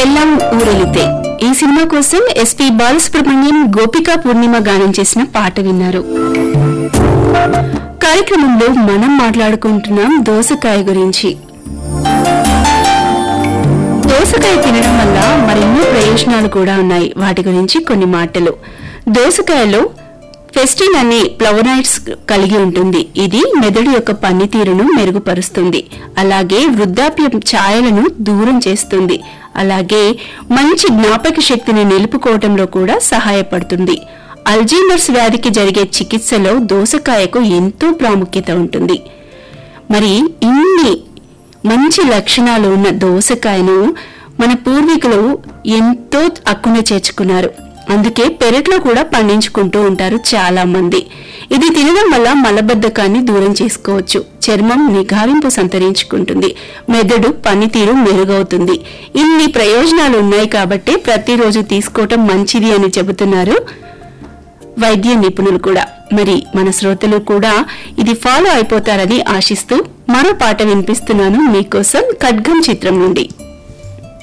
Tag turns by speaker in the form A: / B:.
A: పెళ్ళాం ఊరెలితే ఈ సినిమా కోసం ఎస్పి బాలసుబ్రహ్మణ్యం గోపికా పూర్ణిమ గానం చేసిన పాట విన్నారు కార్యక్రమంలో మనం మాట్లాడుకుంటున్నాం దోసకాయ గురించి దోసకాయ తినడం వల్ల మరెన్నో ప్రయోజనాలు కూడా ఉన్నాయి వాటి గురించి కొన్ని మాటలు దోసకాయలో ఫెస్టిన్ అనే ఫ్లవనాయిడ్స్ కలిగి ఉంటుంది ఇది మెదడు యొక్క పనితీరును మెరుగుపరుస్తుంది అలాగే వృద్ధాప్య ఛాయలను దూరం చేస్తుంది అలాగే మంచి జ్ఞాపక శక్తిని నిలుపుకోవడంలో కూడా సహాయపడుతుంది అల్జీమర్స్ వ్యాధికి జరిగే చికిత్సలో దోసకాయకు ఎంతో ప్రాముఖ్యత ఉంటుంది మరి ఇన్ని మంచి లక్షణాలు ఉన్న దోసకాయను మన పూర్వీకులు ఎంతో అక్కున చేర్చుకున్నారు అందుకే పెరట్లో కూడా పండించుకుంటూ ఉంటారు చాలా మంది ఇది తినడం వల్ల మలబద్ధకాన్ని దూరం చేసుకోవచ్చు చర్మం నిఘారింపు సంతరించుకుంటుంది మెదడు పనితీరు మెరుగవుతుంది ఇన్ని ప్రయోజనాలు ఉన్నాయి కాబట్టి ప్రతిరోజు తీసుకోవటం మంచిది అని చెబుతున్నారు వైద్య నిపుణులు కూడా మరి మన శ్రోతలు కూడా ఇది ఫాలో అయిపోతారని ఆశిస్తూ మరో పాట వినిపిస్తున్నాను మీకోసం ఖడ్గం చిత్రం నుండి